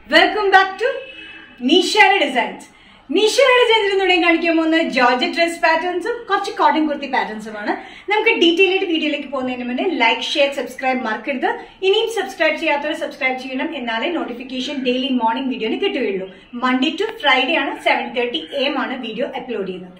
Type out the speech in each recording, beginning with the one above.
welcome back to Neeshara designs Neeshara ഡിസൈൻസിൽ നിന്നുകൂടെ കാണിക്കാൻ പോകുന്ന ജോർജറ്റ് ഡ്രസ് പാറ്റേൺസും കുറച്ച് കോട്ടൺ കുർത്തി പാറ്റേൺസുമാണ് നമുക്ക് ഡീറ്റെയിൽ ആയിട്ട് വീഡിയോയിലേക്ക് പോകുന്നതിന് മുന്നേ ലൈക്ക് ഷെയർ സബ്സ്ക്രൈബ് മറക്കരുത് ഇനിയും സബ്സ്ക്രൈബ് ചെയ്യാത്തവർ സബ്സ്ക്രൈബ് ചെയ്യണം എന്നാലേ നോട്ടിഫിക്കേഷൻ ഡെയിലി മോർണിംഗ് വീഡിയോന് കിട്ടുകയുള്ളൂ മൺഡേ ടു ഫ്രൈഡേ ആണ് സെവൻ തേർട്ടി എം ആണ് വീഡിയോ അപ്ലോഡ് ചെയ്യുന്നത്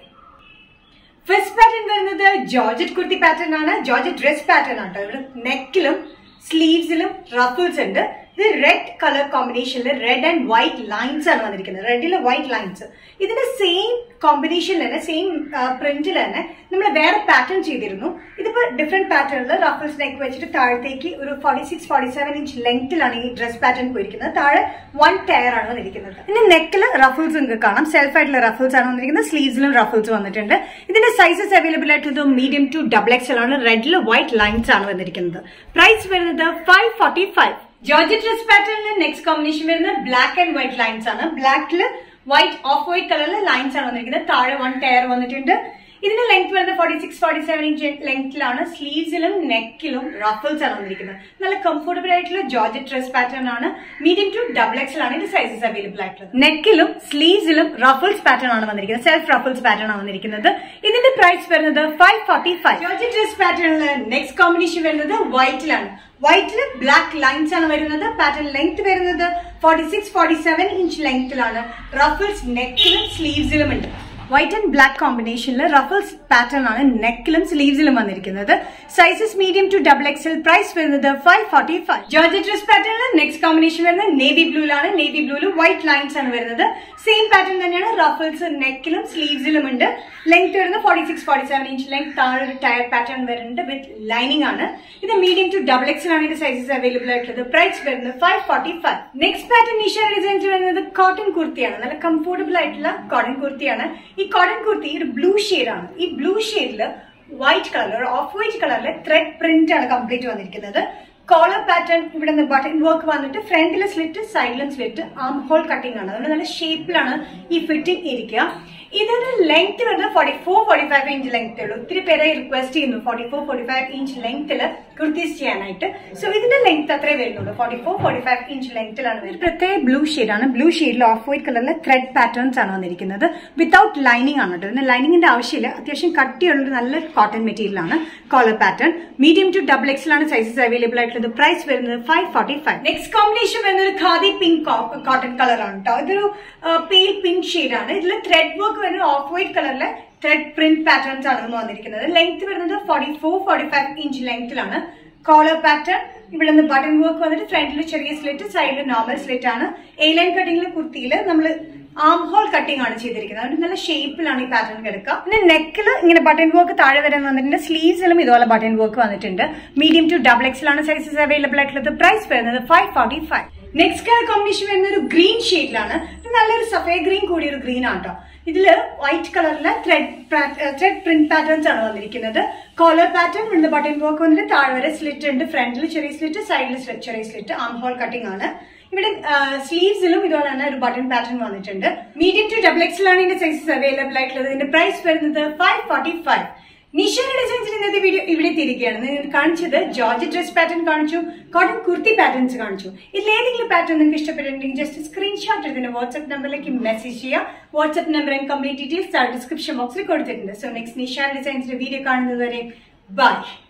ഫസ്റ്റ് പാറ്റേൺ വരുന്നത് ജോർജറ്റ് കുർത്തി പാറ്റേൺ ആണ് ജോർജറ്റ് ഡ്രസ് പാറ്റേൺ ആണ് ഇവിടെ നെക്കിലും സ്ലീവ്സിലും റഫിൾസ് ഉണ്ട് ഇത് റെഡ് കളർ കോമ്പിനേഷനിൽ റെഡ് ആൻഡ് വൈറ്റ് ലൈൻസ് ആണ് വന്നിരിക്കുന്നത് റെഡില് വൈറ്റ് ലൈൻസ് ഇതിന്റെ സെയിം കോമ്പിനേഷനിൽ തന്നെ സെയിം പ്രിന്റിൽ തന്നെ നമ്മൾ വേറെ പാറ്റേൺ ചെയ്തിരുന്നു ഇതിപ്പോ ഡിഫറെന്റ് പാറ്റേണിൽ റഫിൾസ് നെക്ക് വെച്ചിട്ട് താഴത്തേക്ക് ഒരു forty six forty seven inch ലെങ്ത്തിലാണ് ഈ ഡ്രസ് പാറ്റേൺ പോയിരിക്കുന്നത് താഴെ വൺ ടയർ ആണ് വന്നിരിക്കുന്നത് ഇനി നെക്കിൽ റഫിൾസ് നിങ്ങൾക്ക് കാണാം സെൽഫ് ആയിട്ടുള്ള റഫിൾസ് ആണ് വന്നിരിക്കുന്നത് സ്ലീവ്സിലും റഫിൾസ് വന്നിട്ടുണ്ട് ഇതിന്റെ സൈസസ് അവൈലബിൾ ആയിട്ടുള്ളത് മീഡിയം ടു ഡബിൾ എക്സൽ ആണ് റെഡിൽ വൈറ്റ് ലൈൻസ് ആണ് വന്നിരിക്കുന്നത് പ്രൈസ് വരുന്നത് five forty five georgette dress പാറ്റേണിൽ നെക്സ്റ്റ് കോമ്പിനേഷൻ വരുന്നത് ബ്ലാക്ക് ആൻഡ് വൈറ്റ് ലൈൻസ് ആണ് ബ്ലാക്കിൽ വൈറ്റ് ഓഫ് വൈറ്റ് കളറിൽ ലൈൻസ് ആണ് വന്നിരിക്കുന്നത് താഴെ വൺ ടയർ വന്നിട്ടുണ്ട് ഇതിന്റെ ലെങ്ത് വരുന്നത് forty six forty seven inch ലെങ്ത്തിലാണ് സ്ലീവ്സിലും നെക്കിലും റഫിൾസ് ആണ് വന്നിരിക്കുന്നത് നല്ല കംഫർട്ടബിൾ ആയിട്ടുള്ള ജോർജറ്റ് ഡ്രസ് പാറ്റേൺ ആണ് മീഡിയം ടു ഡബിൾ എക്സൽ ആണ് ഇതിന്റെ സൈസസ് അവൈലബിൾ ആയിട്ടുള്ളത് നെക്കിലും സ്ലീവ്സിലും റഫിൾസ് പാറ്റേൺ ആണ് വന്നിരിക്കുന്നത് സെൽഫ് റഫിൾസ് പാറ്റേൺ ആണ് വന്നിരിക്കുന്നത് ഇതിന്റെ പ്രൈസ് വരുന്നത് five forty five georgette dress പാറ്റേണിൽ നെക്സ്റ്റ് കോമ്പിനേഷൻ വരുന്നത് വൈറ്റിലാണ് വൈറ്റില് ബ്ലാക്ക് ലൈൻസ് ആണ് വരുന്നത് പാറ്റേൺ ലെങ്ത് വരുന്നത് forty six forty seven inch ലെങ്ത്തിലാണ് റഫിൾസ് നെക്കിലും സ്ലീവ്സിലും ഉണ്ട് വൈറ്റ് ആൻഡ് ബ്ലാക്ക് കോമ്പിനേഷനിൽ റഫിൾസ് പാറ്റേൺ ആണ് നെക്കിലും സ്ലീവ്സിലും വന്നിരിക്കുന്നത് sizes medium to double XL price വരുന്നത് five forty five georgette dress പാറ്റേണിൽ നെക്സ്റ്റ് കോമ്പിനേഷൻ വരുന്നത് നേവി ബ്ലൂലാണ് നേവി ബ്ലൂവിൽ വൈറ്റ് ലൈൻസ് ആണ് വരുന്നത് സെയിം പാറ്റേൺ തന്നെയാണ് റഫിൾസ് നെക്കിലും സ്ലീവ്സിലും ഉണ്ട് ലെങ്ത് വരുന്നത് forty six forty seven inch length താഴെ ഒരു ടയർ പാറ്റേൺ വരുന്നുണ്ട് വിത്ത് ലൈനിങ് ആണ് ഇത് മീഡിയം ടു ഡബിൾ എക്സൽ ആണ് ഇതിന്റെ സൈസസ് അവൈലബിൾ ആയിട്ടുള്ളത് പ്രൈസ് വരുന്നത് five forty five next pattern Nisha designs വരുന്നത് കോട്ടൺ കുർത്തിയാണ് നല്ല കംഫോർട്ടബിൾ ആയിട്ടുള്ള കോട്ടൺ കുർത്തിയാണ് ഈ കോട്ടൺ കുർത്തി ഒരു ബ്ലൂ ആണ് ഈ ബ്ലൂ ഷെയ്ഡില് വൈറ്റ് കളർ ഓഫ് വൈറ്റ് കളറിൽ ത്രെഡ് പ്രിന്റ് ആണ് കംപ്ലീറ്റ് വന്നിരിക്കുന്നത് കോളർ പാറ്റേൺ ഇവിടെ നിന്ന് ബട്ടൺ വർക്ക് വന്നിട്ട് ഫ്രണ്ടിലെ സ്ലിറ്റ് സൈഡിലും സ്ലിറ്റ് ആം ഹോൾ കട്ടിംഗ് ആണ് അതുകൊണ്ട് നല്ല ഷേപ്പിലാണ് ഈ ഫിറ്റിംഗ് ഇരിക്കുക ഇതിന്റെ ലെങ്ത് വരുന്നത് forty four forty five inch length ഉള്ളൂ ഒത്തിരി പേരെ റിക്വസ്റ്റ് ചെയ്യുന്നു forty four forty five inch ലെങ്ത്തിൽ കുർത്തീസ് ചെയ്യാനായിട്ട് സോ ഇതിന്റെ ലെങ്ത് അത്രേ വരുന്നുള്ളൂ forty four forty five inch ലെങ്ത്തിലാണ് ഒരു പ്രത്യേക ബ്ലൂ ആണ് ബ്ലൂ ഷെയ്ഡിൽ ഓഫ് വൈറ്റ് കളറിലെ ത്രെഡ് പാറ്റേൺസ് ആണ് വന്നിരിക്കുന്നത് വിത്തൗട്ട് ലൈനിങ് ആണ് കേട്ടോ ഇതിന് ലൈനിങ്ങിന്റെ ആവശ്യമില്ല അത്യാവശ്യം കട്ടിയുള്ള നല്ല കോട്ടൺ മെറ്റീരിയൽ ആണ് collar pattern medium to double XL ആണ് സൈസസ് അവൈലബിൾ ആയിട്ടുള്ളത് പ്രൈസ് വരുന്നത് five forty five next combination വരുന്നത് ഖാദി പിങ്ക് കോട്ടൺ കളർ ആണ് കേട്ടോ ഇതൊരു പെയിൽ പിങ്ക് ആണ് ഇതിൽ ത്രെഡ് വർക്ക് വരുന്നത് ഓഫ് വൈറ്റ് കളറിലെ ത്രെഡ് പ്രിന്റ് പാറ്റേൺസ് ആണ് വന്നിരിക്കുന്നത് ലെങ്ത് വരുന്നത് forty four forty five inch ലെങ്ത്തിലാണ് കോളർ പാറ്റേൺ ഇവിടെ നിന്ന് ബട്ടൺ വർക്ക് വന്നിട്ട് ഫ്രണ്ടിൽ ചെറിയ സ്ലിറ്റ് സൈഡിൽ നോർമൽ സ്ലിറ്റ് ആണ് എ ലൈൻ കട്ടിങ്ങിലെ കുർത്തിയിൽ നമ്മൾ ആം ഹോൾ കട്ടിംഗ് ആണ് ചെയ്തിരിക്കുന്നത് അതുകൊണ്ട് നല്ല ഷേപ്പിലാണ് ഈ പാറ്റേൺ കിടക്കുക പിന്നെ നെക്കിൽ ഇങ്ങനെ ബട്ടൺ വർക്ക് താഴെ വരെ വന്നിട്ടുണ്ട് സ്ലീവ്സിലും ഇതുപോലെ ബട്ടൺ വർക്ക് വന്നിട്ടുണ്ട് മീഡിയം ടു ഡബിൾ എക്സിലാണ് സൈസസ് അവൈലബിൾ ആയിട്ടുള്ളത് പ്രൈസ് വരുന്നത് five forty five next colour combination വരുന്ന ഒരു ഗ്രീൻ ഷെയ്ഡിലാണ് നല്ലൊരു സഫേദ് ഗ്രീൻ കൂടിയ ഒരു ഗ്രീൻ ആണ് കേട്ടോ ഇതില് വൈറ്റ് കളറിലെ ത്രെഡ് ത്രെഡ് പ്രിന്റ് പാറ്റേൺസ് ആണ് വന്നിരിക്കുന്നത് കോളർ പാറ്റേൺ ഉണ്ട് ബട്ടൺ വർക്ക് വന്നിട്ട് താഴെ വരെ സ്ലിറ്റ് ഉണ്ട് ഫ്രണ്ടിൽ ചെറിയ സ്ലിറ്റ് സൈഡിൽ ചെറിയ സ്ലിറ്റ് ആം ഹോൾ കട്ടിംഗ് ആണ് ഇവിടെ സ്ലീവ്സിലും ഇതുപോലെ തന്നെ ഒരു ബട്ടൺ പാറ്റേൺ വന്നിട്ടുണ്ട് മീഡിയം ടു ഡബിൾ എക്സിലാണ് ഇതിന്റെ സൈസസ് അവൈലബിൾ ആയിട്ടുള്ളത് ഇതിന്റെ പ്രൈസ് വരുന്നത് ഫൈവ് ഫോർട്ടി ഫൈവ് നിഷാന ഡിസൈൻസിൽ ഇന്നത്തെ വീഡിയോ ഇവിടെ തിരികെയാണ് നിങ്ങൾ കാണിച്ചത് ജോർജ് ഡ്രസ് പാറ്റേൺ കാണിച്ചു കോട്ടൺ കുർത്തി പാറ്റേൺസ് കാണിച്ചു ഇതിൽ ഏതെങ്കിലും പാറ്റേൺ നിങ്ങൾക്ക് ഇഷ്ടപ്പെട്ടിട്ടുണ്ടെങ്കിൽ ജസ്റ്റ് സ്ക്രീൻഷോട്ട് എടുത്തിന് വാട്സ്ആപ്പ് നമ്പറിലേക്ക് മെസ്സേജ് ചെയ്യുക WhatsApp number and complete details description ബോക്സിൽ കൊടുത്തിട്ടുണ്ട് സോ നെക്സ്റ്റ് നിഷാന ഡിസൈൻസിന്റെ വീഡിയോ കാണുന്നത് വരെ ബൈ